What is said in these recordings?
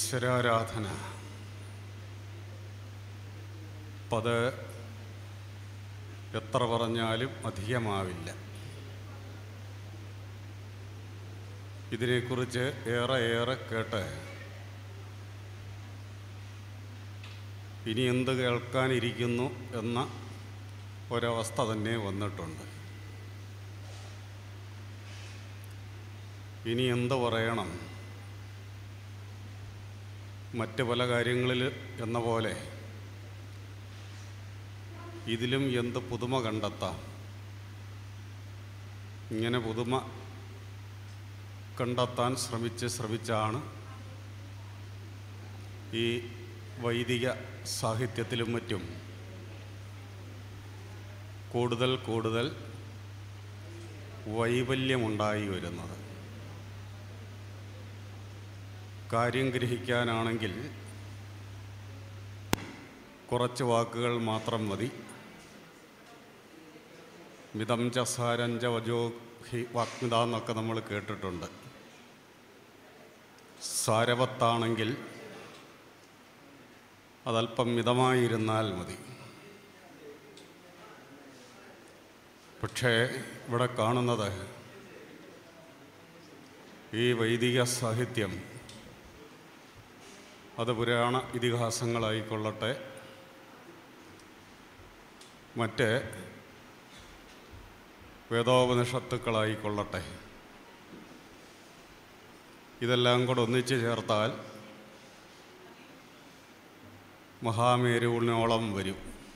ഈശ്വരാരാധന പത് എത്ര പറഞ്ഞാലും അധികമാവില്ല ഇതിനെക്കുറിച്ച് ഏറെ ഏറെ കേട്ട് ഇനി എന്ത് കേൾക്കാനിരിക്കുന്നു എന്ന ഒരവസ്ഥ തന്നെ വന്നിട്ടുണ്ട് ഇനി എന്ത് പറയണം മറ്റ് പല കാര്യങ്ങളിൽ എന്ന പോലെ ഇതിലും എന്ത് പുതുമ കണ്ടെത്താം ഇങ്ങനെ പുതുമ കണ്ടെത്താൻ ശ്രമിച്ച് ശ്രമിച്ചാണ് ഈ വൈദിക സാഹിത്യത്തിലും മറ്റും കൂടുതൽ കൂടുതൽ വൈവല്യമുണ്ടായി വരുന്നത് കാര്യം ഗ്രഹിക്കാനാണെങ്കിൽ കുറച്ച് വാക്കുകൾ മാത്രം മതി മിതം ച സാരഞ്ച വജോ ഹി വാഗ്മിത എന്നൊക്കെ നമ്മൾ കേട്ടിട്ടുണ്ട് സാരവത്താണെങ്കിൽ അതല്പം മിതമായിരുന്നാൽ മതി പക്ഷേ ഇവിടെ കാണുന്നത് ഈ വൈദിക സാഹിത്യം അത് പുരാണ ഇതിഹാസങ്ങളായിക്കൊള്ളട്ടെ മറ്റ് വേദോപനിഷത്തുക്കളായിക്കൊള്ളട്ടെ ഇതെല്ലാം കൂടെ ഒന്നിച്ച് ചേർത്താൽ മഹാമേരുവിനോളം വരും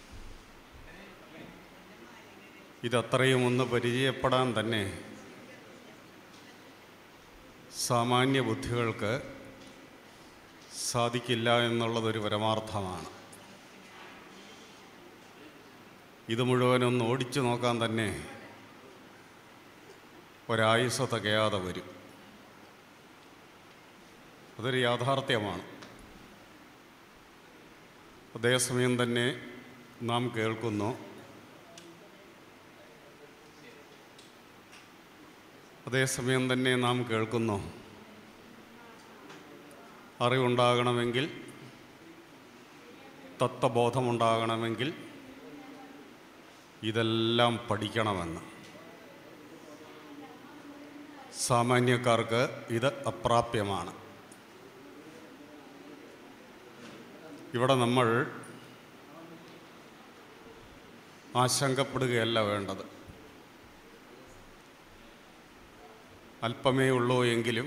ഇതത്രയും ഒന്ന് പരിചയപ്പെടാൻ തന്നെ സാമാന്യ ബുദ്ധികൾക്ക് സാധിക്കില്ല എന്നുള്ളതൊരു പരമാർത്ഥമാണ് ഇത് മുഴുവനൊന്ന് ഓടിച്ചു നോക്കാൻ തന്നെ ഒരായുസ് തികയാതെ വരും അതൊരു യാഥാർത്ഥ്യമാണ് അതേസമയം തന്നെ നാം കേൾക്കുന്നു അതേസമയം തന്നെ നാം കേൾക്കുന്നു അറിവുണ്ടാകണമെങ്കിൽ തത്വബോധമുണ്ടാകണമെങ്കിൽ ഇതെല്ലാം പഠിക്കണമെന്ന് സാമാന്യക്കാർക്ക് ഇത് അപ്രാപ്യമാണ് ഇവിടെ നമ്മൾ ആശങ്കപ്പെടുകയല്ല വേണ്ടത് അല്പമേ ഉള്ളൂ എങ്കിലും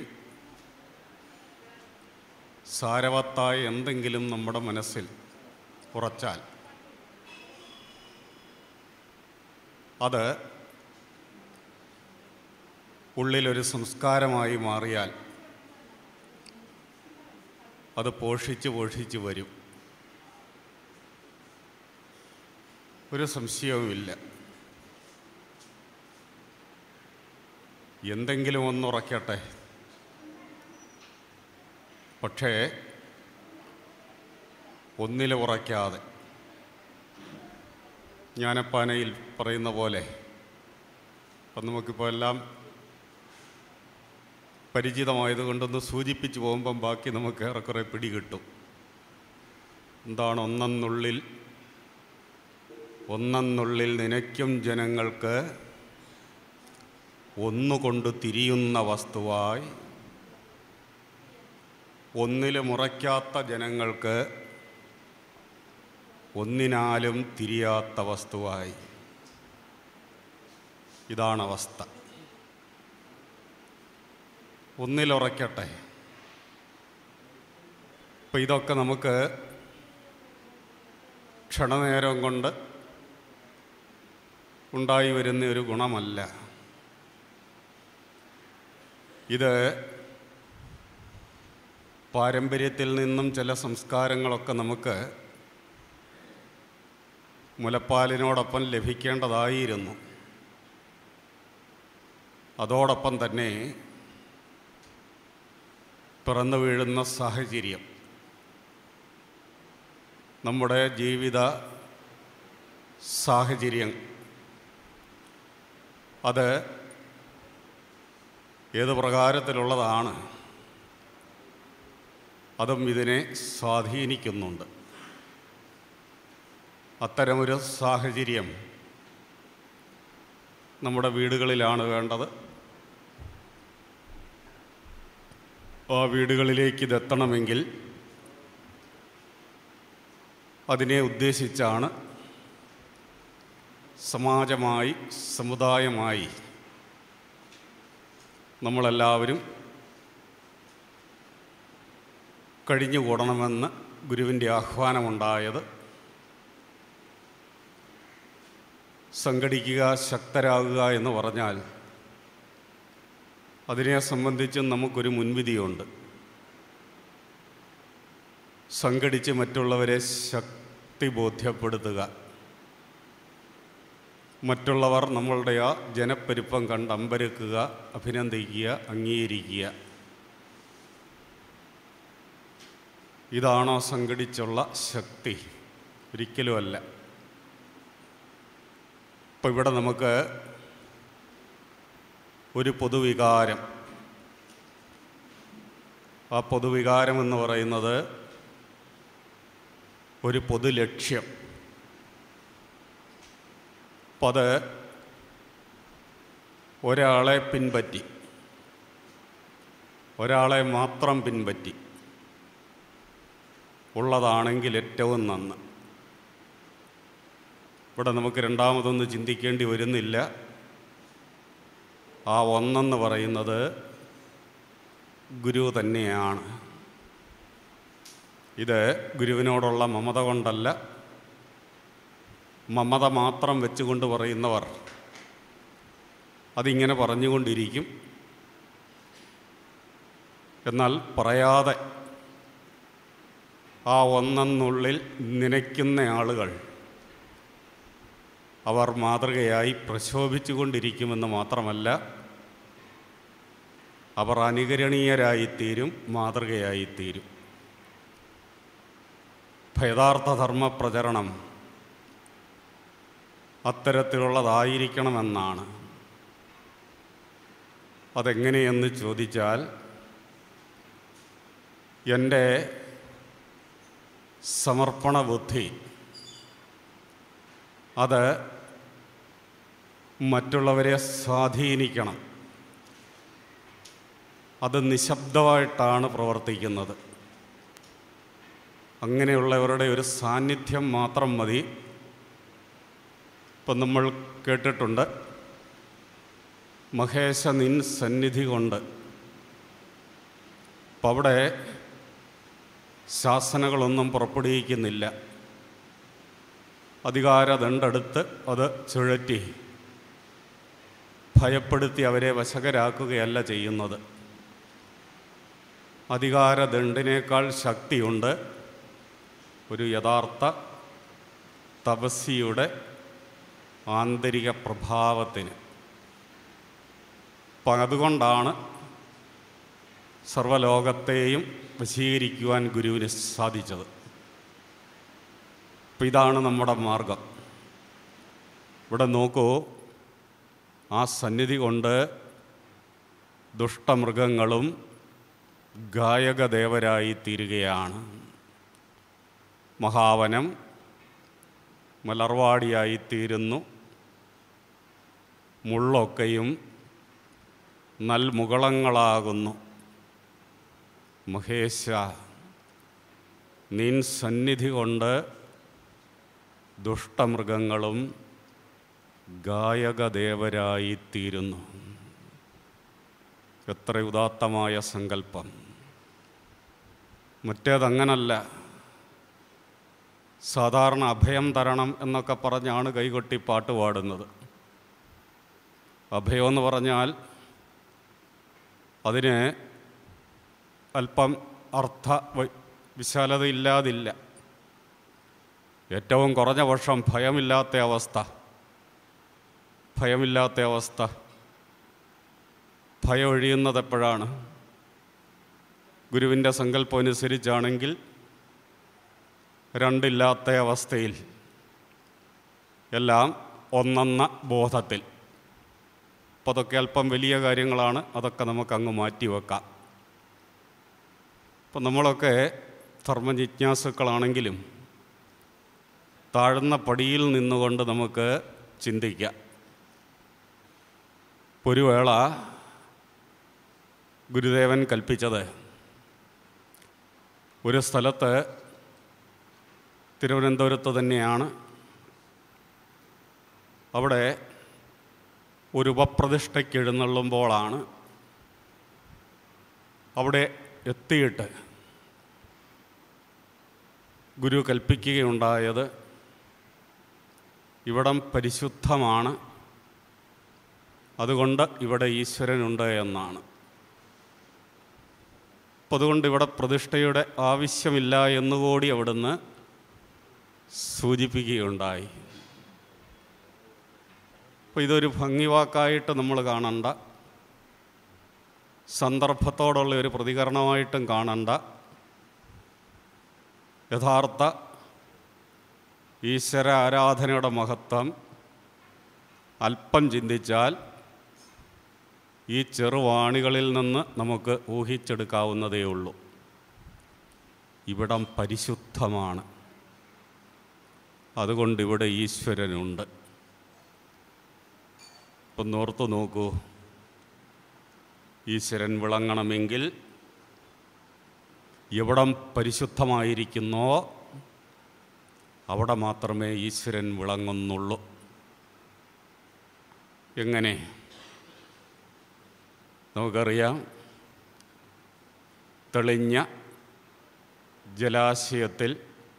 സാരവത്തായ എന്തെങ്കിലും നമ്മുടെ മനസ്സിൽ ഉറച്ചാൽ അത് ഉള്ളിലൊരു സംസ്കാരമായി മാറിയാൽ അത് പോഷിച്ച് പോഷിച്ച് വരും ഒരു സംശയവുമില്ല എന്തെങ്കിലും ഒന്നുറയ്ക്കട്ടെ പക്ഷേ ഒന്നിൽ ഉറയ്ക്കാതെ ജ്ഞാനപ്പാനയിൽ പറയുന്ന പോലെ അപ്പം നമുക്കിപ്പോൾ എല്ലാം പരിചിതമായതുകൊണ്ടൊന്ന് സൂചിപ്പിച്ച് പോകുമ്പം ബാക്കി നമുക്ക് ഏറെക്കുറെ പിടികിട്ടും എന്താണ് ഒന്നെന്നുള്ളിൽ ഒന്നെന്നുള്ളിൽ നനയ്ക്കും ജനങ്ങൾക്ക് ഒന്നുകൊണ്ട് തിരിയുന്ന വസ്തുവായി ഒന്നിലും ഉറയ്ക്കാത്ത ജനങ്ങൾക്ക് ഒന്നിനാലും തിരിയാത്ത വസ്തുവായി ഇതാണ് അവസ്ഥ ഒന്നിലുറയ്ക്കട്ടെ അപ്പം ഇതൊക്കെ നമുക്ക് ക്ഷണനേരം കൊണ്ട് ഉണ്ടായി വരുന്ന ഒരു ഗുണമല്ല ഇത് പാരമ്പര്യത്തിൽ നിന്നും ചില സംസ്കാരങ്ങളൊക്കെ നമുക്ക് മുലപ്പാലിനോടൊപ്പം ലഭിക്കേണ്ടതായിരുന്നു അതോടൊപ്പം തന്നെ പിറന്നു വീഴുന്ന സാഹചര്യം നമ്മുടെ ജീവിത സാഹചര്യം അത് ഏത് പ്രകാരത്തിലുള്ളതാണ് അതും ഇതിനെ സ്വാധീനിക്കുന്നുണ്ട് അത്തരമൊരു സാഹചര്യം നമ്മുടെ വീടുകളിലാണ് വേണ്ടത് ആ വീടുകളിലേക്ക് ഇതെത്തണമെങ്കിൽ അതിനെ ഉദ്ദേശിച്ചാണ് സമാജമായി സമുദായമായി നമ്മളെല്ലാവരും കഴിഞ്ഞുകൂടണമെന്ന് ഗുരുവിൻ്റെ ആഹ്വാനമുണ്ടായത് സംഘടിക്കുക ശക്തരാകുക എന്ന് പറഞ്ഞാൽ അതിനെ സംബന്ധിച്ചും നമുക്കൊരു മുൻവിധിയുണ്ട് സംഘടിച്ച് മറ്റുള്ളവരെ ശക്തി ബോധ്യപ്പെടുത്തുക മറ്റുള്ളവർ നമ്മളുടെ ആ ജനപ്പെരുപ്പം കണ്ട് അമ്പരക്കുക അഭിനന്ദിക്കുക അംഗീകരിക്കുക ഇതാണോ സംഘടിച്ചുള്ള ശക്തി ഒരിക്കലുമല്ല ഇപ്പം ഇവിടെ നമുക്ക് ഒരു പൊതുവികാരം ആ പൊതുവികാരം എന്ന് പറയുന്നത് ഒരു പൊതുലക്ഷ്യം അപ്പം അത് ഒരാളെ പിൻപറ്റി ഒരാളെ മാത്രം പിൻപറ്റി ഉള്ളതാണെങ്കിൽ ഏറ്റവും നന്ന് ഇവിടെ നമുക്ക് രണ്ടാമതൊന്ന് ചിന്തിക്കേണ്ടി വരുന്നില്ല ആ ഒന്നെന്ന് പറയുന്നത് ഗുരു തന്നെയാണ് ഇത് ഗുരുവിനോടുള്ള മമത കൊണ്ടല്ല മമത മാത്രം വെച്ചുകൊണ്ട് പറയുന്നവർ അതിങ്ങനെ പറഞ്ഞുകൊണ്ടിരിക്കും എന്നാൽ പറയാതെ ആ ഒന്നെന്നുള്ളിൽ നനയ്ക്കുന്ന ആളുകൾ അവർ മാതൃകയായി പ്രശോഭിച്ചുകൊണ്ടിരിക്കുമെന്ന് മാത്രമല്ല അവർ അനുകരണീയരായിത്തീരും മാതൃകയായിത്തീരും യഥാർത്ഥ ധർമ്മ പ്രചരണം അത്തരത്തിലുള്ളതായിരിക്കണമെന്നാണ് അതെങ്ങനെയെന്ന് ചോദിച്ചാൽ എൻ്റെ സമർപ്പണ ബുദ്ധി അത് മറ്റുള്ളവരെ സ്വാധീനിക്കണം അത് നിശബ്ദമായിട്ടാണ് പ്രവർത്തിക്കുന്നത് അങ്ങനെയുള്ളവരുടെ ഒരു സാന്നിധ്യം മാത്രം മതി ഇപ്പം നമ്മൾ കേട്ടിട്ടുണ്ട് മഹേശ നിൻ സന്നിധി കൊണ്ട് അപ്പം അവിടെ ശാസനകളൊന്നും പുറപ്പെടുവിക്കുന്നില്ല അധികാരദണ്ഡെടുത്ത് അത് ചുഴറ്റി ഭയപ്പെടുത്തി അവരെ വശകരാക്കുകയല്ല ചെയ്യുന്നത് അധികാരദണ്ഡിനേക്കാൾ ശക്തിയുണ്ട് ഒരു യഥാർത്ഥ തപസ്സിയുടെ ആന്തരിക പ്രഭാവത്തിന് അപ്പം അതുകൊണ്ടാണ് സർവലോകത്തെയും വശീകരിക്കുവാൻ ഗുരുവിന് സാധിച്ചത് അപ്പം ഇതാണ് നമ്മുടെ മാർഗം ഇവിടെ നോക്കൂ ആ സന്നിധി കൊണ്ട് ദുഷ്ടമൃഗങ്ങളും ഗായകദേവരായി തീരുകയാണ് മഹാവനം മലർവാടിയായിത്തീരുന്നു മുള്ളൊക്കെയും നൽമുകളങ്ങളാകുന്നു മഹേശ നിൻ സന്നിധി കൊണ്ട് ദുഷ്ടമൃഗങ്ങളും ഗായകദേവരായിത്തീരുന്നു എത്ര ഉദാത്തമായ സങ്കല്പം മറ്റേതങ്ങനല്ല സാധാരണ അഭയം തരണം എന്നൊക്കെ പറഞ്ഞാണ് കൈകൊട്ടി പാട്ട് പാടുന്നത് അഭയമെന്ന് പറഞ്ഞാൽ അതിന് അല്പം അർത്ഥ വ- വിശാലതയില്ലാതില്ല ഏറ്റവും കുറഞ്ഞ പക്ഷം ഭയമില്ലാത്ത അവസ്ഥ ഭയമില്ലാത്ത അവസ്ഥ ഭയം ഒഴിയുന്നത് എപ്പോഴാണ് ഗുരുവിൻ്റെ സങ്കല്പം അനുസരിച്ചാണെങ്കിൽ രണ്ടില്ലാത്ത അവസ്ഥയിൽ എല്ലാം ഒന്നെന്ന ബോധത്തിൽ അപ്പോൾ അതൊക്കെ അല്പം വലിയ കാര്യങ്ങളാണ് അതൊക്കെ നമുക്ക് അങ്ങ് മാറ്റി വെക്കാം അപ്പോൾ അപ്പം നമ്മളൊക്കെ ധർമ്മജിജ്ഞാസുക്കളാണെങ്കിലും താഴ്ന്ന പടിയിൽ നിന്നുകൊണ്ട് നമുക്ക് ചിന്തിക്കാം ഇപ്പോൾ ഒരു വേള ഗുരുദേവൻ കൽപ്പിച്ചത് ഒരു സ്ഥലത്ത് തിരുവനന്തപുരത്ത് തന്നെയാണ് അവിടെ ഒരു ഉപപ്രതിഷ്ഠയ്ക്ക് എഴുന്നള്ളുമ്പോഴാണ് അവിടെ എത്തിയിട്ട് ഗുരു കൽപ്പിക്കുകയുണ്ടായത് ഇവിടം പരിശുദ്ധമാണ് അതുകൊണ്ട് ഇവിടെ ഈശ്വരനുണ്ട് എന്നാണ് അപ്പം അതുകൊണ്ട് ഇവിടെ പ്രതിഷ്ഠയുടെ ആവശ്യമില്ല എന്നുകൂടി അവിടുന്ന് സൂചിപ്പിക്കുകയുണ്ടായി അപ്പോൾ ഇതൊരു ഭംഗിവാക്കായിട്ട് നമ്മൾ കാണണ്ട സന്ദർഭത്തോടുള്ള ഒരു പ്രതികരണമായിട്ടും കാണണ്ട യഥാർത്ഥ ഈശ്വര ആരാധനയുടെ മഹത്വം അല്പം ചിന്തിച്ചാൽ ഈ ചെറുവാണികളിൽ നിന്ന് നമുക്ക് ഊഹിച്ചെടുക്കാവുന്നതേ ഉള്ളൂ ഇവിടം പരിശുദ്ധമാണ് അതുകൊണ്ട് ഇവിടെ ഈശ്വരനുണ്ട് ഇപ്പം നോർത്തു നോക്കൂ ഈശ്വരൻ വിളങ്ങണമെങ്കിൽ എവിടം പരിശുദ്ധമായിരിക്കുന്നോ അവിടെ മാത്രമേ ഈശ്വരൻ വിളങ്ങുന്നുള്ളൂ എങ്ങനെ നമുക്കറിയാം തെളിഞ്ഞ ജലാശയത്തിൽ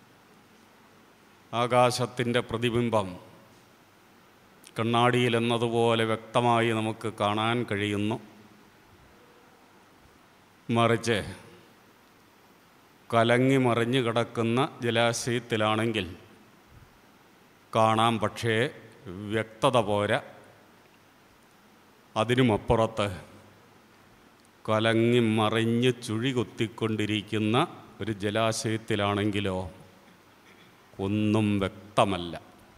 ആകാശത്തിൻ്റെ പ്രതിബിംബം കണ്ണാടിയിൽ എന്നതുപോലെ വ്യക്തമായി നമുക്ക് കാണാൻ കഴിയുന്നു മറിച്ച് കലങ്ങി മറിഞ്ഞു കിടക്കുന്ന ജലാശയത്തിലാണെങ്കിൽ കാണാം പക്ഷേ വ്യക്തത പോരാ അതിനുമപ്പുറത്ത് കലങ്ങി മറിഞ്ഞ് ചുഴി കുത്തിക്കൊണ്ടിരിക്കുന്ന ഒരു ജലാശയത്തിലാണെങ്കിലോ ഒന്നും വ്യക്തമല്ല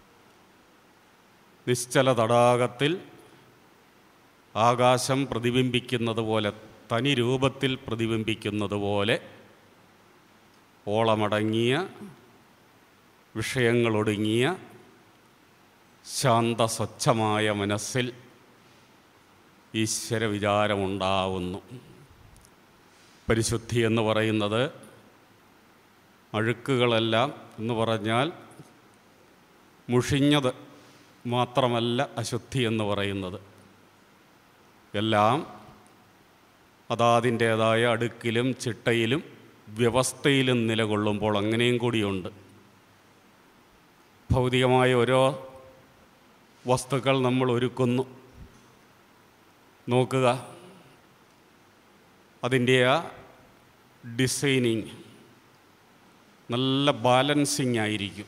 നിശ്ചല തടാകത്തിൽ ആകാശം പ്രതിബിംബിക്കുന്നത് പോലെ തനി രൂപത്തിൽ പ്രതിബിംബിക്കുന്നത് പോലെ ഓളമടങ്ങിയ വിഷയങ്ങളൊടുങ്ങിയ ശാന്ത സ്വച്ഛമായ മനസ്സിൽ ഈശ്വര വിചാരമുണ്ടാവുന്നു പരിശുദ്ധി എന്ന് പറയുന്നത് അഴുക്കുകളെല്ലാം എന്ന് പറഞ്ഞാൽ മുഷിഞ്ഞത് മാത്രമല്ല അശുദ്ധി എന്ന് പറയുന്നത് എല്ലാം അതാതിൻ്റേതായ അടുക്കിലും ചിട്ടയിലും വ്യവസ്ഥയിലും നിലകൊള്ളുമ്പോൾ അങ്ങനെയും കൂടിയുണ്ട് ഭൗതികമായ ഓരോ വസ്തുക്കൾ നമ്മൾ ഒരുക്കുന്നു നോക്കുക അതിൻ്റെ ആ ഡിസൈനിങ് നല്ല ബാലൻസിങ് ആയിരിക്കും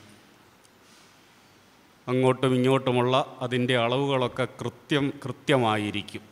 അങ്ങോട്ടും ഇങ്ങോട്ടുമുള്ള അതിൻ്റെ അളവുകളൊക്കെ കൃത്യം കൃത്യമായിരിക്കും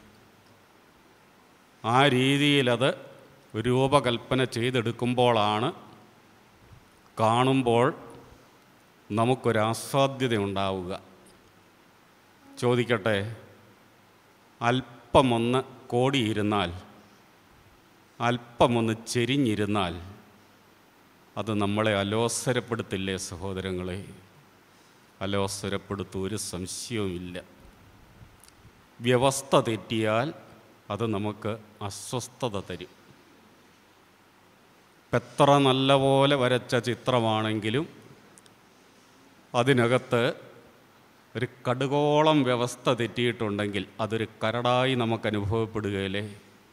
ആ രീതിയിലത് രൂപകൽപ്പന ചെയ്തെടുക്കുമ്പോഴാണ് കാണുമ്പോൾ നമുക്കൊരാസ്വാദ്യത ഉണ്ടാവുക ചോദിക്കട്ടെ അല്പമൊന്ന് കോടിയിരുന്നാൽ അല്പമൊന്ന് ചെരിഞ്ഞിരുന്നാൽ അത് നമ്മളെ അലോസരപ്പെടുത്തില്ലേ സഹോദരങ്ങളെ അലോസരപ്പെടുത്തും ഒരു സംശയവുമില്ല വ്യവസ്ഥ തെറ്റിയാൽ അത് നമുക്ക് അസ്വസ്ഥത തരും എത്ര നല്ല പോലെ വരച്ച ചിത്രമാണെങ്കിലും അതിനകത്ത് ഒരു കടുകോളം വ്യവസ്ഥ തെറ്റിയിട്ടുണ്ടെങ്കിൽ അതൊരു കരടായി നമുക്ക് അനുഭവപ്പെടുകയില്ലേ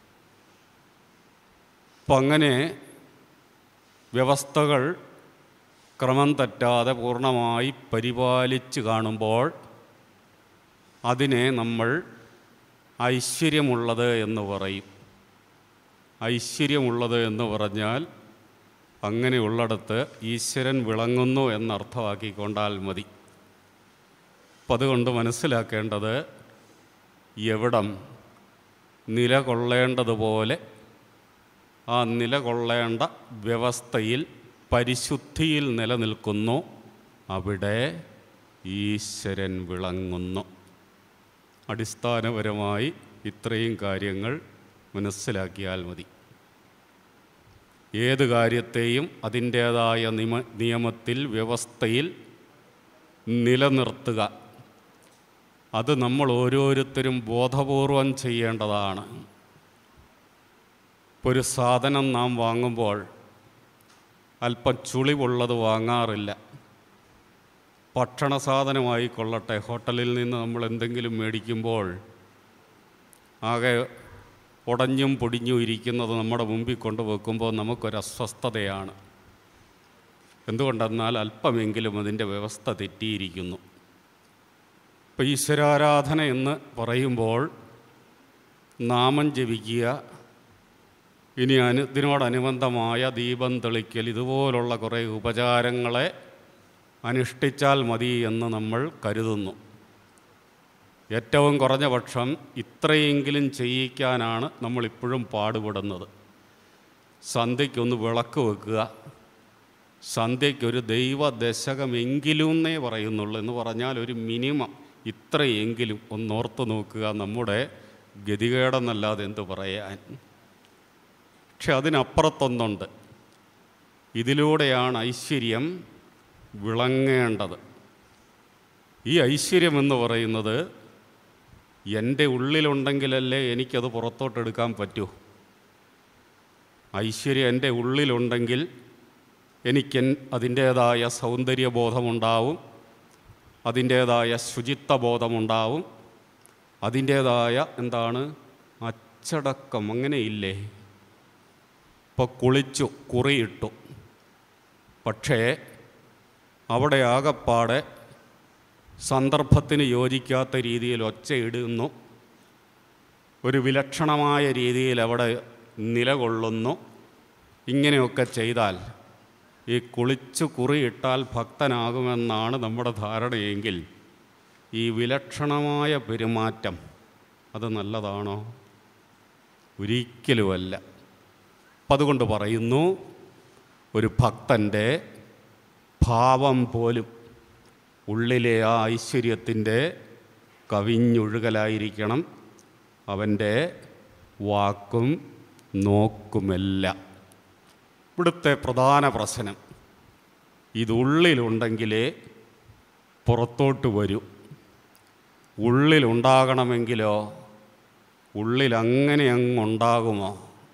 അപ്പം അങ്ങനെ വ്യവസ്ഥകൾ ക്രമം തെറ്റാതെ പൂർണ്ണമായി പരിപാലിച്ച് കാണുമ്പോൾ അതിനെ നമ്മൾ ഐശ്വര്യമുള്ളത് എന്ന് പറയും ഐശ്വര്യമുള്ളത് എന്ന് പറഞ്ഞാൽ അങ്ങനെയുള്ളിടത്ത് ഈശ്വരൻ വിളങ്ങുന്നു എന്നർത്ഥമാക്കിക്കൊണ്ടാൽ മതി അപ്പം അതുകൊണ്ട് മനസ്സിലാക്കേണ്ടത് എവിടം നിലകൊള്ളേണ്ടതുപോലെ ആ നിലകൊള്ളേണ്ട വ്യവസ്ഥയിൽ പരിശുദ്ധിയിൽ നിലനിൽക്കുന്നു അവിടെ ഈശ്വരൻ വിളങ്ങുന്നു അടിസ്ഥാനപരമായി ഇത്രയും കാര്യങ്ങൾ മനസ്സിലാക്കിയാൽ മതി ഏത് കാര്യത്തെയും അതിൻ്റേതായ നിമ നിയമത്തിൽ വ്യവസ്ഥയിൽ നിലനിർത്തുക അത് നമ്മൾ ഓരോരുത്തരും ബോധപൂർവം ചെയ്യേണ്ടതാണ് ഇപ്പോൾ ഒരു സാധനം നാം വാങ്ങുമ്പോൾ അല്പം ചുളിവുള്ളത് വാങ്ങാറില്ല ഭക്ഷണ സാധനമായി കൊള്ളട്ടെ ഹോട്ടലിൽ നിന്ന് നമ്മൾ എന്തെങ്കിലും മേടിക്കുമ്പോൾ ആകെ ഉടഞ്ഞും പൊടിഞ്ഞും ഇരിക്കുന്നത് നമ്മുടെ മുമ്പിൽ കൊണ്ടുവെക്കുമ്പോൾ നമുക്കൊരസ്വസ്ഥതയാണ് എന്തുകൊണ്ടെന്നാൽ അല്പമെങ്കിലും അതിൻ്റെ വ്യവസ്ഥ തെറ്റിയിരിക്കുന്നു ഇപ്പോൾ ഈശ്വരാരാധന എന്ന് പറയുമ്പോൾ നാമം ജപിക്കുക ഇനി അനു ഇതിനോടനുബന്ധമായ ദീപം തെളിക്കൽ ഇതുപോലുള്ള കുറേ ഉപചാരങ്ങളെ അനുഷ്ഠിച്ചാൽ മതി എന്ന് നമ്മൾ കരുതുന്നു ഏറ്റവും കുറഞ്ഞ പക്ഷം ഇത്രയെങ്കിലും ചെയ്യിക്കാനാണ് നമ്മളിപ്പോഴും പാടുപെടുന്നത് സന്ധ്യയ്ക്കൊന്ന് വിളക്ക് വെക്കുക സന്ധ്യയ്ക്കൊരു ദൈവ ദശകമെങ്കിലും എന്നേ പറയുന്നുള്ളൂ എന്ന് പറഞ്ഞാൽ ഒരു മിനിമം ഇത്രയെങ്കിലും ഒന്നോർത്ത് നോക്കുക നമ്മുടെ ഗതികേടെന്നല്ലാതെ എന്ത് പറയാൻ പക്ഷെ അതിനപ്പുറത്തൊന്നുണ്ട് ഇതിലൂടെയാണ് ഐശ്വര്യം വിളങ്ങേണ്ടത് ഈ ഐശ്വര്യം എന്ന് പറയുന്നത് എൻ്റെ ഉള്ളിലുണ്ടെങ്കിലല്ലേ എനിക്കത് പുറത്തോട്ടെടുക്കാൻ പറ്റൂ ഐശ്വര്യം എൻ്റെ ഉള്ളിലുണ്ടെങ്കിൽ എനിക്ക് അതിൻ്റേതായ സൗന്ദര്യബോധമുണ്ടാവും അതിൻ്റേതായ ശുചിത്വ ബോധമുണ്ടാവും അതിൻ്റേതായ എന്താണ് അച്ചടക്കം അങ്ങനെയില്ലേ ഇപ്പോൾ കുളിച്ചു കുറിയിട്ടു പക്ഷേ അവിടെ ആകപ്പാടെ സന്ദർഭത്തിന് യോജിക്കാത്ത രീതിയിൽ ഒച്ചയിടുന്നു ഒരു വിലക്ഷണമായ രീതിയിൽ അവിടെ നിലകൊള്ളുന്നു ഇങ്ങനെയൊക്കെ ചെയ്താൽ ഈ കുളിച്ചു കുറിയിട്ടാൽ ഭക്തനാകുമെന്നാണ് നമ്മുടെ ധാരണയെങ്കിൽ ഈ വിലക്ഷണമായ പെരുമാറ്റം അത് നല്ലതാണോ ഒരിക്കലുമല്ല അപ്പം അതുകൊണ്ട് പറയുന്നു ഒരു ഭക്തൻ്റെ ഭാവം പോലും ഉള്ളിലെ ആ ഐശ്വര്യത്തിൻ്റെ കവിഞ്ഞൊഴുകലായിരിക്കണം അവൻ്റെ വാക്കും നോക്കുമെല്ലാം ഇവിടുത്തെ പ്രധാന പ്രശ്നം ഇതുള്ളിലുണ്ടെങ്കിലേ പുറത്തോട്ട് വരൂ ഉള്ളിലുണ്ടാകണമെങ്കിലോ ഉള്ളിൽ അങ്ങനെ അങ്ങ് ഉണ്ടാകുമോ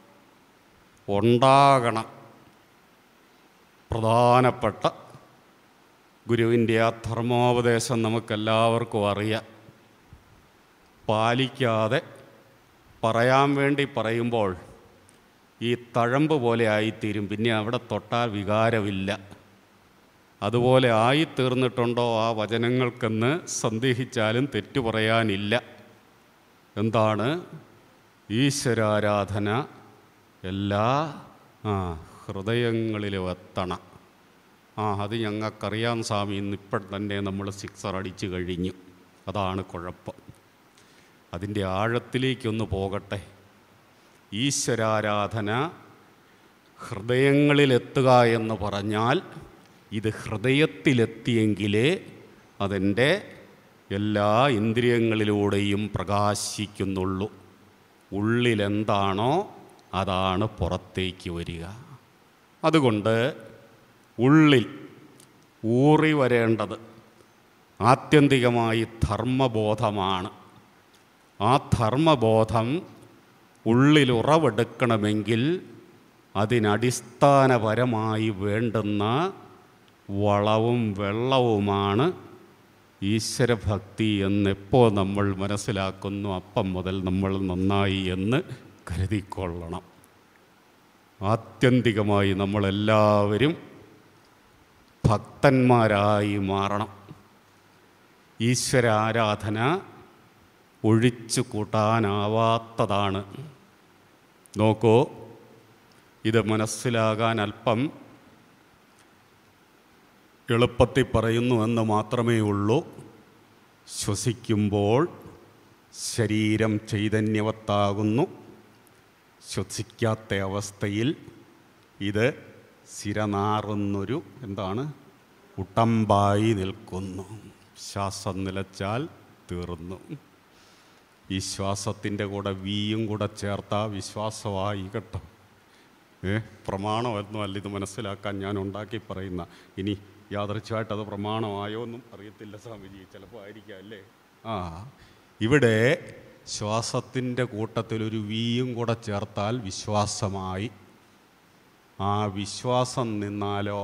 ഉണ്ടാകണം പ്രധാനപ്പെട്ട ഗുരുവിൻ്റെ ആ ധർമ്മോപദേശം നമുക്കെല്ലാവർക്കും അറിയാം പാലിക്കാതെ പറയാൻ വേണ്ടി പറയുമ്പോൾ ഈ തഴമ്പ് പോലെ ആയിത്തീരും പിന്നെ അവിടെ തൊട്ടാൽ വികാരമില്ല അതുപോലെ ആയിത്തീർന്നിട്ടുണ്ടോ ആ വചനങ്ങൾക്കെന്ന് സന്ദേഹിച്ചാലും തെറ്റു പറയാനില്ല എന്താണ് ഈശ്വരാരാധന എല്ലാ ആ ഹൃദയങ്ങളിലും എത്തണം ആ അത് ഞങ്ങൾക്കറിയാം സ്വാമി ഇന്നിപ്പോൾ തന്നെ നമ്മൾ സിക്സർ അടിച്ചു കഴിഞ്ഞു അതാണ് കുഴപ്പം അതിൻ്റെ ആഴത്തിലേക്കൊന്ന് പോകട്ടെ ഈശ്വരാരാധന ഹൃദയങ്ങളിലെത്തുക എന്ന് പറഞ്ഞാൽ ഇത് ഹൃദയത്തിലെത്തിയെങ്കിലേ അതെൻ്റെ എല്ലാ ഇന്ദ്രിയങ്ങളിലൂടെയും പ്രകാശിക്കുന്നുള്ളൂ ഉള്ളിലെന്താണോ അതാണ് പുറത്തേക്ക് വരിക അതുകൊണ്ട് ഉള്ളിൽ ഊറി വരേണ്ടത് ആത്യന്തികമായി ധർമ്മബോധമാണ് ആ ധർമ്മബോധം ഉള്ളിൽ ഉറവെടുക്കണമെങ്കിൽ അതിനടിസ്ഥാനപരമായി വേണ്ടുന്ന വളവും വെള്ളവുമാണ് ഈശ്വരഭക്തി എന്നെപ്പോൾ നമ്മൾ മനസ്സിലാക്കുന്നു അപ്പം മുതൽ നമ്മൾ നന്നായി എന്ന് കരുതിക്കൊള്ളണം ആത്യന്തികമായി നമ്മളെല്ലാവരും ഭക്തന്മാരായി മാറണം ഈശ്വര ആരാധന ഒഴിച്ചു കൂട്ടാനാവാത്തതാണ് നോക്കൂ ഇത് മനസ്സിലാകാൻ അല്പം എളുപ്പത്തിൽ പറയുന്നു എന്ന് മാത്രമേ ഉള്ളൂ ശ്വസിക്കുമ്പോൾ ശരീരം ചൈതന്യവത്താകുന്നു ശ്വസിക്കാത്ത അവസ്ഥയിൽ ഇത് സിരനാറുന്നൊരു എന്താണ് ഉട്ടമ്പായി നിൽക്കുന്നു ശ്വാസം നിലച്ചാൽ തീർന്നു ഈ ശ്വാസത്തിൻ്റെ കൂടെ വീയും കൂടെ ചേർത്ത വിശ്വാസമായി കേട്ടോ ഏ പ്രമാണമൊന്നും അല്ല ഇത് മനസ്സിലാക്കാൻ ഞാൻ ഉണ്ടാക്കി പറയുന്ന ഇനി യാദൃച്ഛമായിട്ട് അത് പ്രമാണമായോ എന്നും അറിയത്തില്ല സ്വാമിജി ചിലപ്പോൾ ആയിരിക്കാം അല്ലേ ആ ഇവിടെ ശ്വാസത്തിൻ്റെ കൂട്ടത്തിൽ ഒരു വീയും കൂടെ ചേർത്താൽ വിശ്വാസമായി ആ വിശ്വാസം നിന്നാലോ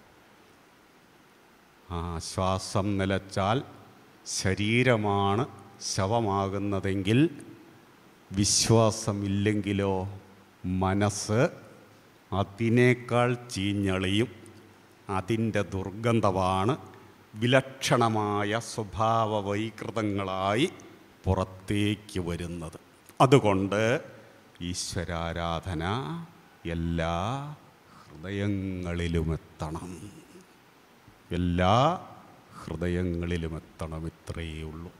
ആ ശ്വാസം നിലച്ചാൽ ശരീരമാണ് ശവമാകുന്നതെങ്കിൽ വിശ്വാസമില്ലെങ്കിലോ മനസ്സ് അതിനേക്കാൾ ചീഞ്ഞളിയും അതിൻ്റെ ദുർഗന്ധമാണ് വിലക്ഷണമായ സ്വഭാവ വൈകൃതങ്ങളായി പുറത്തേക്ക് വരുന്നത് അതുകൊണ്ട് ഈശ്വരാരാധന എല്ലാ ഹൃദയങ്ങളിലുമെത്തണം എല്ലാ ഹൃദയങ്ങളിലുമെത്തണം ഇത്രയേ ഉള്ളൂ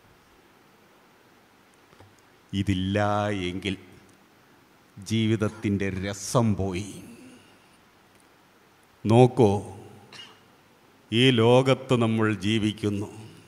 ഇതില്ല എങ്കിൽ ജീവിതത്തിൻ്റെ രസം പോയി നോക്കൂ ഈ ലോകത്ത് നമ്മൾ ജീവിക്കുന്നു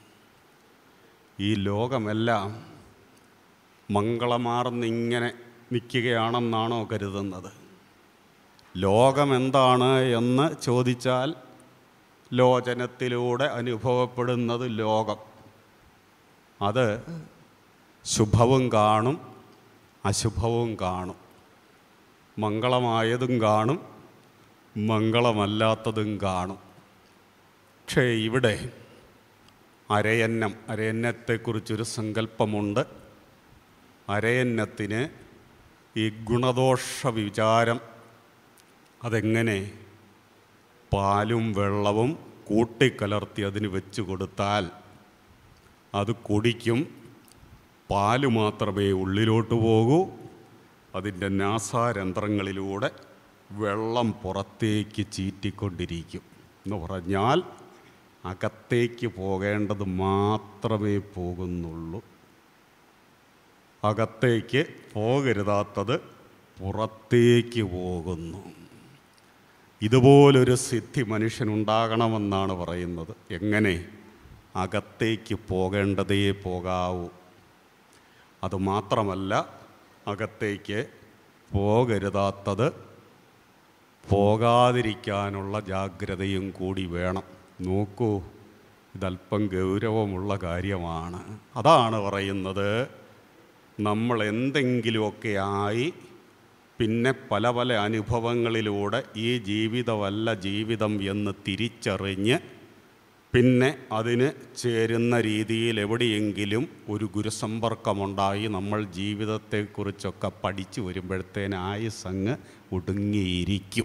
ഈ ലോകമെല്ലാം മംഗളമാർന്നിങ്ങനെ നിൽക്കുകയാണെന്നാണോ കരുതുന്നത് ലോകമെന്താണ് എന്ന് ചോദിച്ചാൽ ലോചനത്തിലൂടെ അനുഭവപ്പെടുന്നത് ലോകം അത് ശുഭവും കാണും അശുഭവും കാണും മംഗളമായതും കാണും മംഗളമല്ലാത്തതും കാണും പക്ഷേ ഇവിടെ അരയന്നം അരയന്നത്തെക്കുറിച്ചൊരു സങ്കല്പമുണ്ട് അരയന്നത്തിന് ഈ ഗുണദോഷ വിചാരം അതെങ്ങനെ പാലും വെള്ളവും കൂട്ടിക്കലർത്തി അതിന് വെച്ച് കൊടുത്താൽ അത് കുടിക്കും പാല് മാത്രമേ ഉള്ളിലോട്ട് പോകൂ അതിൻ്റെ നാസാരന്ധ്രങ്ങളിലൂടെ വെള്ളം പുറത്തേക്ക് ചീറ്റിക്കൊണ്ടിരിക്കും എന്ന് പറഞ്ഞാൽ അകത്തേക്ക് പോകേണ്ടത് മാത്രമേ പോകുന്നുള്ളൂ അകത്തേക്ക് പോകരുതാത്തത് പുറത്തേക്ക് പോകുന്നു ഇതുപോലൊരു സിദ്ധി മനുഷ്യനുണ്ടാകണമെന്നാണ് പറയുന്നത് എങ്ങനെ അകത്തേക്ക് പോകേണ്ടതേ പോകാവൂ അതുമാത്രമല്ല അകത്തേക്ക് പോകരുതാത്തത് പോകാതിരിക്കാനുള്ള ജാഗ്രതയും കൂടി വേണം നോക്കൂ ഇതല്പം ഗൗരവമുള്ള കാര്യമാണ് അതാണ് പറയുന്നത് നമ്മൾ എന്തെങ്കിലുമൊക്കെ ആയി പിന്നെ പല പല അനുഭവങ്ങളിലൂടെ ഈ ജീവിതമല്ല ജീവിതം എന്ന് തിരിച്ചറിഞ്ഞ് പിന്നെ അതിന് ചേരുന്ന രീതിയിൽ എവിടെയെങ്കിലും ഒരു ഗുരുസമ്പർക്കമുണ്ടായി നമ്മൾ ജീവിതത്തെക്കുറിച്ചൊക്കെ പഠിച്ചു വരുമ്പോഴത്തേന് ആയുസങ്ങ് ഒടുങ്ങിയിരിക്കും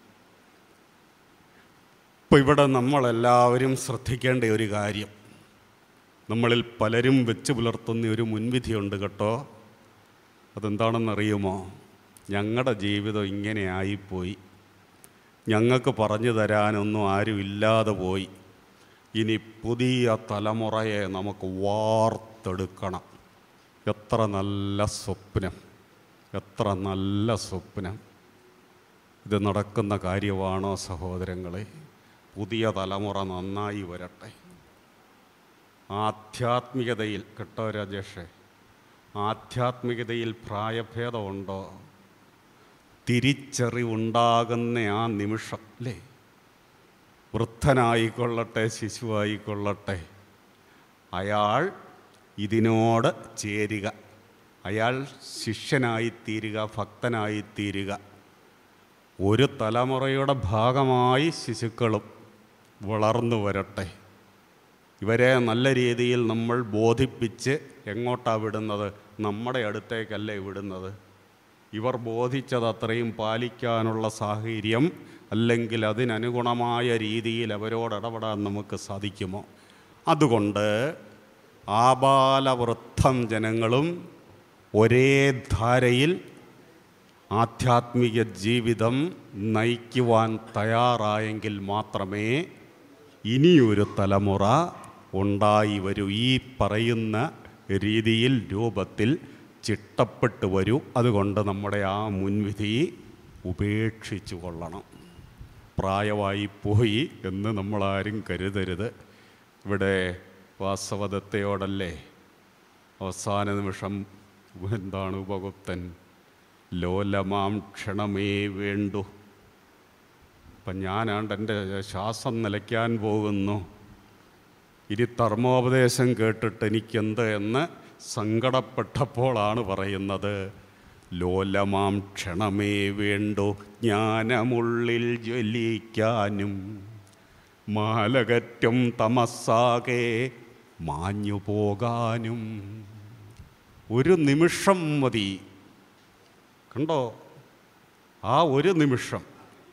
ഇപ്പോൾ ഇവിടെ നമ്മളെല്ലാവരും ശ്രദ്ധിക്കേണ്ട ഒരു കാര്യം നമ്മളിൽ പലരും വെച്ച് പുലർത്തുന്ന ഒരു മുൻവിധിയുണ്ട് കേട്ടോ അതെന്താണെന്നറിയുമോ ഞങ്ങളുടെ ജീവിതം ഇങ്ങനെ ആയിപ്പോയി ഞങ്ങൾക്ക് പറഞ്ഞു തരാനൊന്നും ആരും ഇല്ലാതെ പോയി ഇനി പുതിയ തലമുറയെ നമുക്ക് വാർത്തെടുക്കണം എത്ര നല്ല സ്വപ്നം എത്ര നല്ല സ്വപ്നം ഇത് നടക്കുന്ന കാര്യമാണോ സഹോദരങ്ങളെ പുതിയ തലമുറ നന്നായി വരട്ടെ ആധ്യാത്മികതയിൽ കേട്ടോ രാജേഷേ ആധ്യാത്മികതയിൽ പ്രായഭേദമുണ്ടോ തിരിച്ചറിവുണ്ടാകുന്ന ആ നിമിഷം അല്ലേ വൃദ്ധനായിക്കൊള്ളട്ടെ ശിശുവായിക്കൊള്ളട്ടെ അയാൾ ഇതിനോട് ചേരുക അയാൾ ശിഷ്യനായിത്തീരുക ഭക്തനായിത്തീരുക ഒരു തലമുറയുടെ ഭാഗമായി ശിശുക്കളും വളർന്നു വരട്ടെ ഇവരെ നല്ല രീതിയിൽ നമ്മൾ ബോധിപ്പിച്ച് എങ്ങോട്ടാണ് വിടുന്നത് നമ്മുടെ അടുത്തേക്കല്ലേ വിടുന്നത് ഇവർ ബോധിച്ചത് അത്രയും പാലിക്കാനുള്ള സാഹചര്യം അല്ലെങ്കിൽ അതിനനുഗുണമായ രീതിയിൽ അവരോട് ഇടപെടാൻ നമുക്ക് സാധിക്കുമോ അതുകൊണ്ട് ആബാലവൃദ്ധം ജനങ്ങളും ഒരേ ധാരയിൽ ആധ്യാത്മിക ജീവിതം നയിക്കുവാൻ തയ്യാറായെങ്കിൽ മാത്രമേ ഇനിയൊരു തലമുറ ഉണ്ടായി വരൂ ഈ പറയുന്ന രീതിയിൽ രൂപത്തിൽ ചിട്ടപ്പെട്ടു വരൂ അതുകൊണ്ട് നമ്മുടെ ആ മുൻവിധി ഉപേക്ഷിച്ചു കൊള്ളണം പ്രായമായി പോയി എന്ന് നമ്മളാരും കരുതരുത് ഇവിടെ വാസവദത്തയോടല്ലേ അവസാന നിമിഷം എന്താണ് ഉപഗുപ്തൻ ലോലമാം ക്ഷണമേ വേണ്ടു ഇപ്പം ഞാനാണ്ട് എൻ്റെ ശ്വാസം നിലയ്ക്കാൻ പോകുന്നു ഇനി ധർമ്മോപദേശം കേട്ടിട്ട് എനിക്കെന്ത് എന്ന് സങ്കടപ്പെട്ടപ്പോഴാണ് പറയുന്നത് ലോലമാം ക്ഷണമേ വേണ്ടു ജ്ഞാനമുള്ളിൽ ജ്വലിക്കാനും മാലകറ്റും തമസ്സാകെ മാഞ്ഞു പോകാനും ഒരു നിമിഷം മതി കണ്ടോ ആ ഒരു നിമിഷം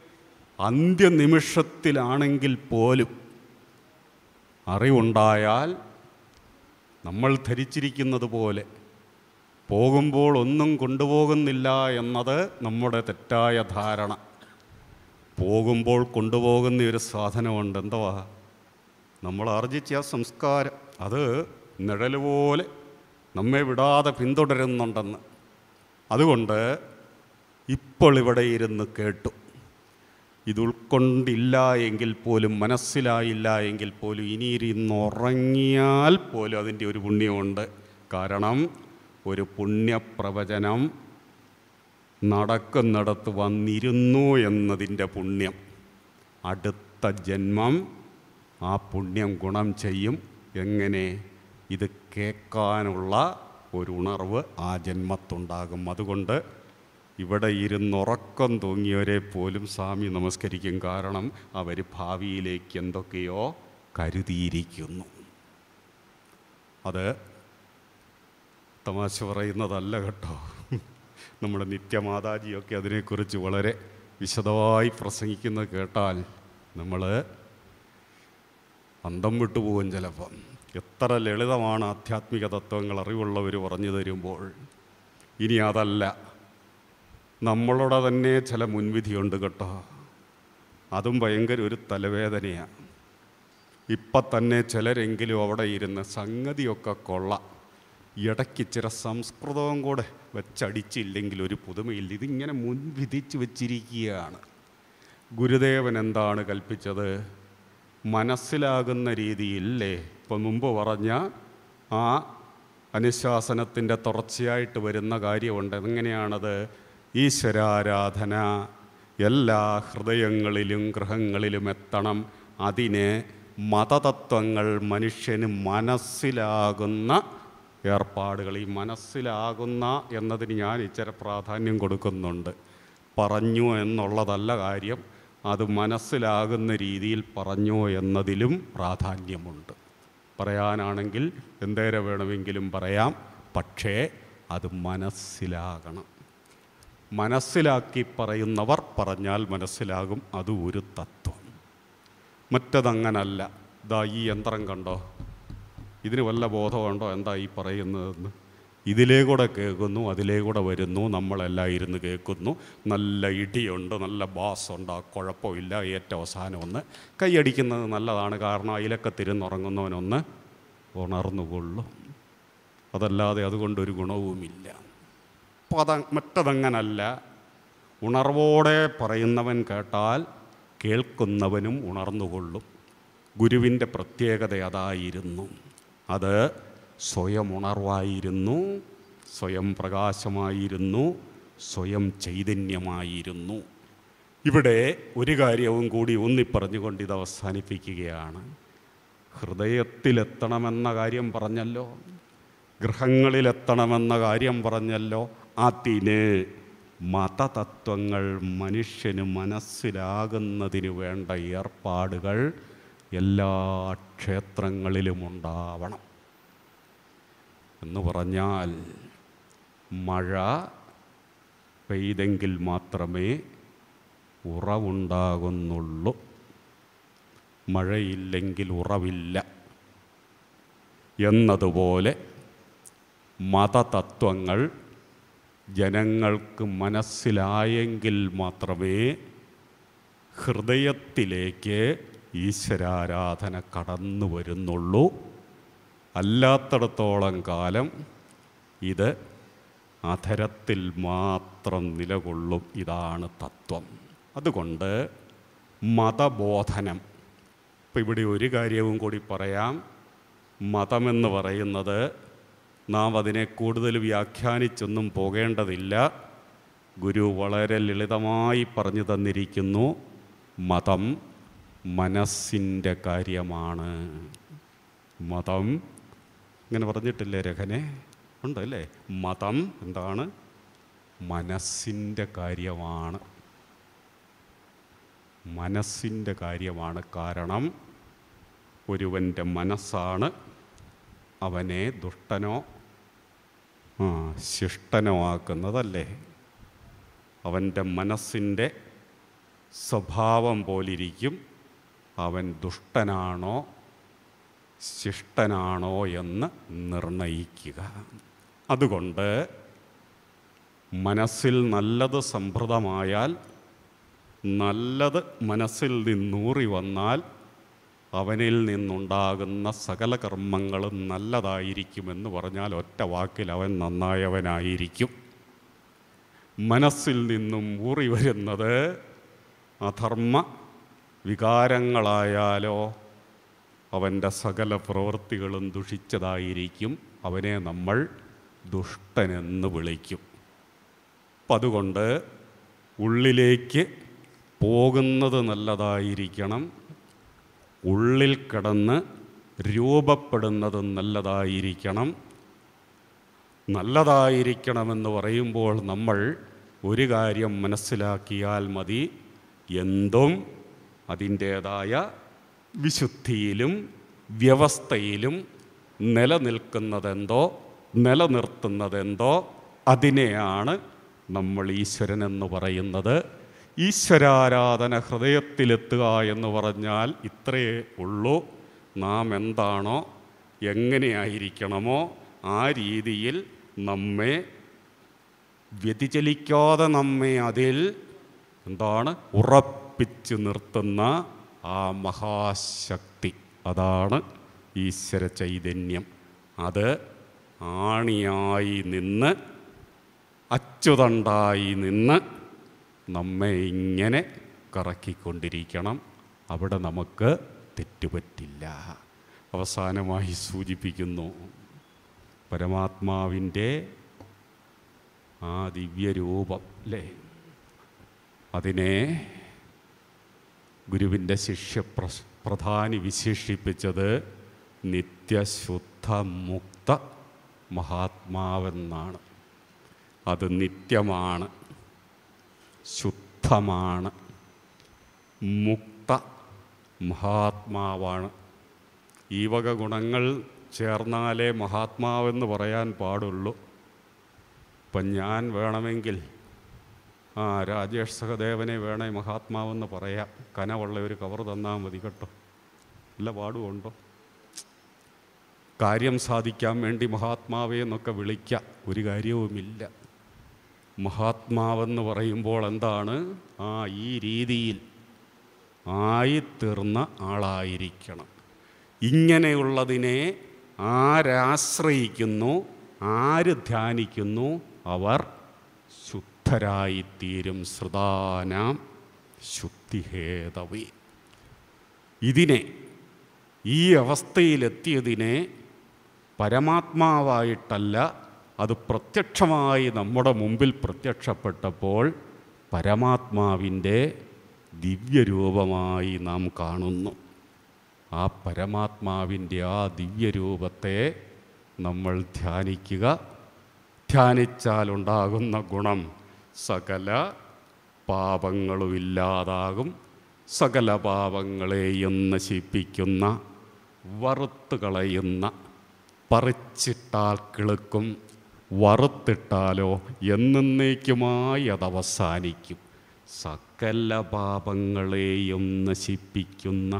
അന്ത്യനിമിഷത്തിലാണെങ്കിൽ പോലും അറിവുണ്ടായാൽ നമ്മൾ ധരിച്ചിരിക്കുന്നത് പോലെ പോകുമ്പോൾ ഒന്നും കൊണ്ടുപോകുന്നില്ല എന്നത് നമ്മുടെ തെറ്റായ ധാരണ പോകുമ്പോൾ കൊണ്ടുപോകുന്ന ഒരു സാധനമുണ്ട് എന്തുവാ നമ്മൾ ആർജിച്ച ആ സംസ്കാരം അത് നിഴൽ പോലെ നമ്മെ വിടാതെ പിന്തുടരുന്നുണ്ടെന്ന് അതുകൊണ്ട് ഇപ്പോൾ ഇവിടെ ഇരുന്ന് കേട്ടു ഇത് ഉൾക്കൊണ്ടില്ല എങ്കിൽ പോലും മനസ്സിലായില്ല എങ്കിൽ പോലും ഇനിയിരുന്ന് ഉറങ്ങിയാൽ പോലും അതിൻ്റെ ഒരു പുണ്യമുണ്ട് കാരണം ഒരു പുണ്യപ്രവചനം നടക്കുന്നിടത്ത് വന്നിരുന്നു എന്നതിൻ്റെ പുണ്യം അടുത്ത ജന്മം ആ പുണ്യം ഗുണം ചെയ്യും എങ്ങനെ ഇത് കേൾക്കാനുള്ള ഒരു ഉണർവ് ആ ജന്മത്തുണ്ടാകും അതുകൊണ്ട് ഇവിടെ ഇരുന്നുറക്കം തൂങ്ങിയവരെ പോലും സ്വാമി നമസ്കരിക്കും കാരണം അവർ ഭാവിയിലേക്ക് എന്തൊക്കെയോ കരുതിയിരിക്കുന്നു അത് തമാശ പറയുന്നതല്ല കേട്ടോ നമ്മുടെ നിത്യമാതാജിയൊക്കെ അതിനെക്കുറിച്ച് വളരെ വിശദമായി പ്രസംഗിക്കുന്നത് കേട്ടാൽ നമ്മൾ അന്തം വിട്ടുപോകും ചിലപ്പം എത്ര ലളിതമാണ് ആധ്യാത്മിക തത്വങ്ങൾ അറിവുള്ളവർ പറഞ്ഞു തരുമ്പോൾ ഇനി അതല്ല നമ്മളുടെ തന്നെ ചില മുൻവിധിയുണ്ട് കേട്ടോ അതും ഭയങ്കര ഒരു തലവേദനയാണ് ഇപ്പം തന്നെ ചിലരെങ്കിലും അവിടെ ഇരുന്ന് സംഗതിയൊക്കെ കൊള്ളാം ഇടയ്ക്ക് ചില സംസ്കൃതവും കൂടെ വെച്ചടിച്ചില്ലെങ്കിൽ ഒരു പുതുമയില്ല ഇതിങ്ങനെ മുൻവിധിച്ച് വച്ചിരിക്കുകയാണ് ഗുരുദേവൻ എന്താണ് കൽപ്പിച്ചത് മനസ്സിലാകുന്ന രീതിയില്ലേ ഇപ്പം മുമ്പ് പറഞ്ഞ ആ അനുശാസനത്തിൻ്റെ തുടർച്ചയായിട്ട് വരുന്ന കാര്യമുണ്ട് എങ്ങനെയാണത് ഈശ്വരാരാധന എല്ലാ ഹൃദയങ്ങളിലും ഗൃഹങ്ങളിലും എത്തണം അതിന് മതതത്വങ്ങൾ മനുഷ്യന് മനസ്സിലാകുന്ന ഏർപ്പാടുകൾ ഈ മനസ്സിലാകുന്ന എന്നതിന് ഞാൻ ഇച്ചിരി പ്രാധാന്യം കൊടുക്കുന്നുണ്ട് പറഞ്ഞു എന്നുള്ളതല്ല കാര്യം അത് മനസ്സിലാകുന്ന രീതിയിൽ പറഞ്ഞു എന്നതിലും പ്രാധാന്യമുണ്ട് പറയാനാണെങ്കിൽ എന്തേരെ വേണമെങ്കിലും പറയാം പക്ഷേ അത് മനസ്സിലാകണം മനസ്സിലാക്കി പറയുന്നവർ പറഞ്ഞാൽ മനസ്സിലാകും അത് ഒരു തത്വം മറ്റതങ്ങനല്ല ഇതാ ഈ യന്ത്രം കണ്ടോ ഇതിന് വല്ല ബോധമുണ്ടോ എന്താ ഈ പറയുന്നതെന്ന് ഇതിലേ കൂടെ കേൾക്കുന്നു അതിലേ കൂടെ വരുന്നു നമ്മളെല്ലാം ഇരുന്ന് കേൾക്കുന്നു നല്ല ഇടിയുണ്ട് നല്ല ബാസുണ്ട് ആ കുഴപ്പമില്ല ഏറ്റവും അവസാനം ഒന്ന് കൈയടിക്കുന്നത് നല്ലതാണ് കാരണം അതിലൊക്കെ തിരുന്നുറങ്ങുന്നവനൊന്ന് ഉണർന്നുകൊള്ളും അതല്ലാതെ അതുകൊണ്ടൊരു ഗുണവുമില്ല അപ്പോൾ അത മറ്റതങ്ങനല്ല ഉണർവോടെ പറയുന്നവൻ കേട്ടാൽ കേൾക്കുന്നവനും ഉണർന്നുകൊള്ളും ഗുരുവിൻ്റെ പ്രത്യേകത അതായിരുന്നു അത് സ്വയം ഉണർവായിരുന്നു സ്വയം പ്രകാശമായിരുന്നു സ്വയം ചൈതന്യമായിരുന്നു ഇവിടെ ഒരു കാര്യവും കൂടി ഊന്നിപ്പറഞ്ഞുകൊണ്ട് ഇത് അവസാനിപ്പിക്കുകയാണ് ഹൃദയത്തിലെത്തണമെന്ന കാര്യം പറഞ്ഞല്ലോ ഗൃഹങ്ങളിലെത്തണമെന്ന കാര്യം പറഞ്ഞല്ലോ അതിന് മതതത്വങ്ങൾ മനുഷ്യന് മനസ്സിലാകുന്നതിന് വേണ്ട ഏർപ്പാടുകൾ എല്ലാ ക്ഷേത്രങ്ങളിലും ഉണ്ടാവണം എന്ന് പറഞ്ഞാൽ മഴ പെയ്തെങ്കിൽ മാത്രമേ ഉറവുണ്ടാകുന്നുള്ളൂ മഴയില്ലെങ്കിൽ ഉറവില്ല എന്നതുപോലെ മതതത്വങ്ങൾ ജനങ്ങൾക്ക് മനസ്സിലായെങ്കിൽ മാത്രമേ ഹൃദയത്തിലേക്ക് ഈശ്വരാരാധന കടന്നു വരുന്നുള്ളൂ അല്ലാത്തിടത്തോളം കാലം ഇത് അധരത്തിൽ മാത്രം നിലകൊള്ളും ഇതാണ് തത്വം അതുകൊണ്ട് മതബോധനം ഇപ്പം ഇവിടെ ഒരു കാര്യവും കൂടി പറയാം മതമെന്ന് പറയുന്നത് നാം അതിനെ കൂടുതൽ വ്യാഖ്യാനിച്ചൊന്നും പോകേണ്ടതില്ല ഗുരു വളരെ ലളിതമായി പറഞ്ഞു തന്നിരിക്കുന്നു മതം മനസ്സിൻ്റെ കാര്യമാണ് മതം ഇങ്ങനെ പറഞ്ഞിട്ടില്ലേ രഖനെ ഉണ്ടല്ലേ മതം എന്താണ് മനസ്സിൻ്റെ കാര്യമാണ് മനസ്സിൻ്റെ കാര്യമാണ് കാരണം ഒരുവൻ്റെ മനസ്സാണ് അവനെ ദുഷ്ടനോ ആ ശിഷ്ടനോ ആക്കുന്നതല്ലേ അവൻ്റെ മനസ്സിൻ്റെ സ്വഭാവം പോലിരിക്കും അവൻ ദുഷ്ടനാണോ ശിഷ്ടനാണോ എന്ന് നിർണയിക്കുക അതുകൊണ്ട് മനസ്സിൽ നല്ലത് സംഭൃതമായാൽ നല്ലത് മനസ്സിൽ നിന്നൂറി വന്നാൽ അവനിൽ നിന്നുണ്ടാകുന്ന സകല കർമ്മങ്ങളും നല്ലതായിരിക്കുമെന്ന് പറഞ്ഞാൽ ഒറ്റ വാക്കിൽ അവൻ നന്നായവനായിരിക്കും മനസ്സിൽ നിന്നും ഊറി വരുന്നത് അധർമ്മ വികാരങ്ങളായാലോ അവൻ്റെ സകല പ്രവൃത്തികളും ദുഷിച്ചതായിരിക്കും അവനെ നമ്മൾ ദുഷ്ടനെന്ന് വിളിക്കും അപ്പം അതുകൊണ്ട് ഉള്ളിലേക്ക് പോകുന്നത് നല്ലതായിരിക്കണം ഉള്ളിൽ കിടന്ന് രൂപപ്പെടുന്നത് നല്ലതായിരിക്കണം നല്ലതായിരിക്കണമെന്ന് പറയുമ്പോൾ നമ്മൾ ഒരു കാര്യം മനസ്സിലാക്കിയാൽ മതി എന്തും അതിൻ്റേതായ വിശുദ്ധിയിലും വ്യവസ്ഥയിലും നിലനിൽക്കുന്നതെന്തോ നിലനിർത്തുന്നതെന്തോ അതിനെയാണ് നമ്മൾ ഈശ്വരൻ എന്ന് പറയുന്നത് ഈശ്വരാരാധന ഹൃദയത്തിലെത്തുക എന്ന് പറഞ്ഞാൽ ഇത്രയേ ഉള്ളൂ നാം എന്താണോ എങ്ങനെയായിരിക്കണമോ ആ രീതിയിൽ നമ്മെ വ്യതിചലിക്കാതെ നമ്മെ അതിൽ എന്താണ് ഉറപ്പിച്ചു നിർത്തുന്ന ആ മഹാശക്തി അതാണ് ഈശ്വര ചൈതന്യം അത് ആണിയായി നിന്ന് അച്ചുതണ്ടായി നിന്ന് നമ്മെ ഇങ്ങനെ കറക്കിക്കൊണ്ടിരിക്കണം അവിടെ നമുക്ക് തെറ്റുപറ്റില്ല അവസാനമായി സൂചിപ്പിക്കുന്നു പരമാത്മാവിൻ്റെ ആ ദിവ്യരൂപം അല്ലേ അതിനെ ഗുരുവിൻ്റെ ശിഷ്യ പ്ര- പ്രധാനി വിശേഷിപ്പിച്ചത് നിത്യശുദ്ധ മുക്ത മഹാത്മാവെന്നാണ് അത് നിത്യമാണ് ശുദ്ധമാണ് മുക്ത മഹാത്മാവാണ് ഈ വക ഗുണങ്ങൾ ചേർന്നാലേ മഹാത്മാവെന്ന് പറയാൻ പാടുള്ളൂ ഇപ്പം ഞാൻ വേണമെങ്കിൽ ആ രാജേഷ് സഹദേവനെ വേണേ മഹാത്മാവെന്ന് പറയാം കനവുള്ള ഒരു കവർ തന്നാൽ മതി കേട്ടോ നല്ല പാടുമുണ്ടോ കാര്യം സാധിക്കാൻ വേണ്ടി മഹാത്മാവേ എന്നൊക്കെ വിളിക്കാം ഒരു കാര്യവുമില്ല മഹാത്മാവെന്ന് പറയുമ്പോൾ എന്താണ് ആ ഈ രീതിയിൽ ആയിത്തീർന്ന ആളായിരിക്കണം ഇങ്ങനെയുള്ളതിനെ ആരാശ്രയിക്കുന്നു ആര് ധ്യാനിക്കുന്നു അവർ ശുദ്ധരായിത്തീരും ശ്രുതാനാം ശുദ്ധിഹേതവി ഇതിനെ ഈ അവസ്ഥയിലെത്തിയതിനെ പരമാത്മാവായിട്ടല്ല അത് പ്രത്യക്ഷമായി നമ്മുടെ മുമ്പിൽ പ്രത്യക്ഷപ്പെട്ടപ്പോൾ പരമാത്മാവിൻ്റെ ദിവ്യരൂപമായി നാം കാണുന്നു ആ പരമാത്മാവിൻ്റെ ആ ദിവ്യരൂപത്തെ നമ്മൾ ധ്യാനിക്കുക ധ്യാനിച്ചാലുണ്ടാകുന്ന ഗുണം സകല പാപങ്ങളും ഇല്ലാതാകും സകല പാപങ്ങളെയും നശിപ്പിക്കുന്ന വറുത്ത് കളയുന്ന പറിച്ചിട്ടാൽ കിളുക്കും വറുത്തിട്ടാലോ എന്നേക്കുമായി അത് അവസാനിക്കും സകല പാപങ്ങളെയും നശിപ്പിക്കുന്ന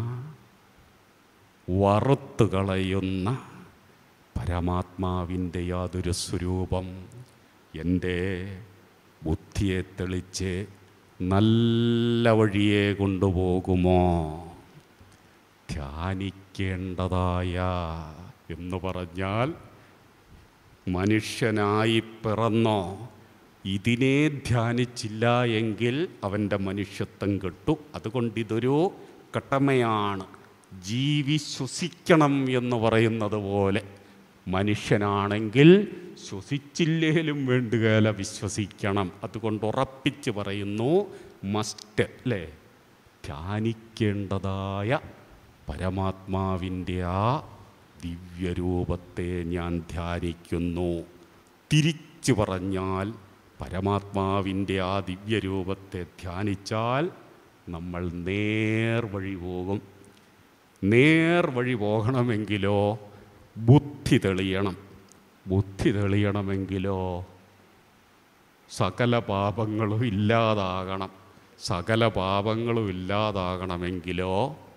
വറുത്ത് കളയുന്ന പരമാത്മാവിൻ്റെ യാതൊരു സ്വരൂപം എൻ്റെ ബുദ്ധിയെ തെളിച്ച് നല്ല വഴിയെ കൊണ്ടുപോകുമോ ധ്യാനിക്കേണ്ടതായ എന്ന് പറഞ്ഞാൽ മനുഷ്യനായി പിറന്നോ ഇതിനെ ധ്യാനിച്ചില്ല എങ്കിൽ അവൻ്റെ മനുഷ്യത്വം കെട്ടു അതുകൊണ്ട് ഇതൊരു കട്ടമയാണ് ജീവി ശ്വസിക്കണം എന്ന് പറയുന്നത് പോലെ മനുഷ്യനാണെങ്കിൽ ശ്വസിച്ചില്ലേലും വേണ്ടുകയില്ല വിശ്വസിക്കണം അതുകൊണ്ട് ഉറപ്പിച്ച് പറയുന്നു മസ്റ്റ് അല്ലേ ധ്യാനിക്കേണ്ടതായ പരമാത്മാവിൻ്റെ ആ ദിവ്യരൂപത്തെ ഞാൻ ധ്യാനിക്കുന്നു തിരിച്ചു പറഞ്ഞാൽ പരമാത്മാവിൻ്റെ ആ ദിവ്യരൂപത്തെ ധ്യാനിച്ചാൽ നമ്മൾ നേർവഴി പോകും നേർവഴി പോകണമെങ്കിലോ ബുദ്ധി തെളിയണം ബുദ്ധി തെളിയണമെങ്കിലോ സകല പാപങ്ങളും ഇല്ലാതാകണം സകല പാപങ്ങളും ഇല്ലാതാകണമെങ്കിലോ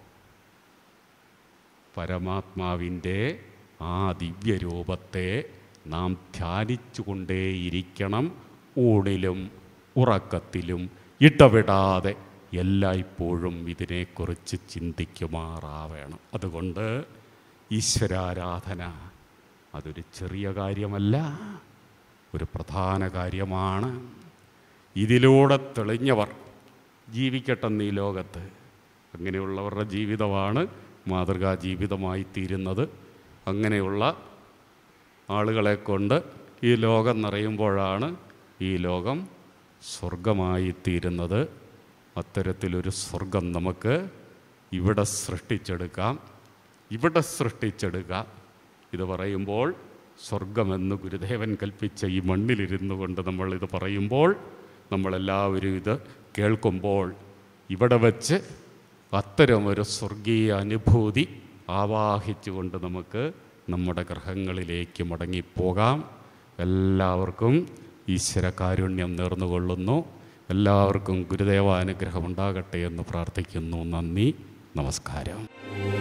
പരമാത്മാവിൻ്റെ ആ ദിവ്യരൂപത്തെ നാം ധ്യാനിച്ചുകൊണ്ടേയിരിക്കണം ഊണിലും ഉറക്കത്തിലും ഇടപെടാതെ എല്ലായ്പ്പോഴും ഇതിനെക്കുറിച്ച് ചിന്തിക്കുമാറാവേണം അതുകൊണ്ട് ഈശ്വരാരാധന അതൊരു ചെറിയ കാര്യമല്ല ഒരു പ്രധാന കാര്യമാണ് ഇതിലൂടെ തെളിഞ്ഞവർ ജീവിക്കട്ടെന്ന് ഈ ലോകത്ത് അങ്ങനെയുള്ളവരുടെ ജീവിതമാണ് മാതൃകാ ജീവിതമായി തീരുന്നത് അങ്ങനെയുള്ള ആളുകളെ കൊണ്ട് ഈ ലോകം നിറയുമ്പോഴാണ് ഈ ലോകം സ്വർഗമായി തീരുന്നത് അത്തരത്തിലൊരു സ്വർഗം നമുക്ക് ഇവിടെ സൃഷ്ടിച്ചെടുക്കാം ഇവിടെ സൃഷ്ടിച്ചെടുക്കാം ഇത് പറയുമ്പോൾ സ്വർഗമെന്ന് ഗുരുദേവൻ കൽപ്പിച്ച ഈ മണ്ണിലിരുന്നു കൊണ്ട് നമ്മൾ ഇത് പറയുമ്പോൾ നമ്മളെല്ലാവരും ഇത് കേൾക്കുമ്പോൾ ഇവിടെ വച്ച് അത്തരമൊരു സ്വർഗീയ അനുഭൂതി ആവാഹിച്ചുകൊണ്ട് നമുക്ക് നമ്മുടെ ഗ്രഹങ്ങളിലേക്ക് മടങ്ങിപ്പോകാം എല്ലാവർക്കും ഈശ്വര കാരുണ്യം നേർന്നുകൊള്ളുന്നു എല്ലാവർക്കും ഗുരുദേവാനുഗ്രഹം ഉണ്ടാകട്ടെ എന്ന് പ്രാർത്ഥിക്കുന്നു നന്ദി നമസ്കാരം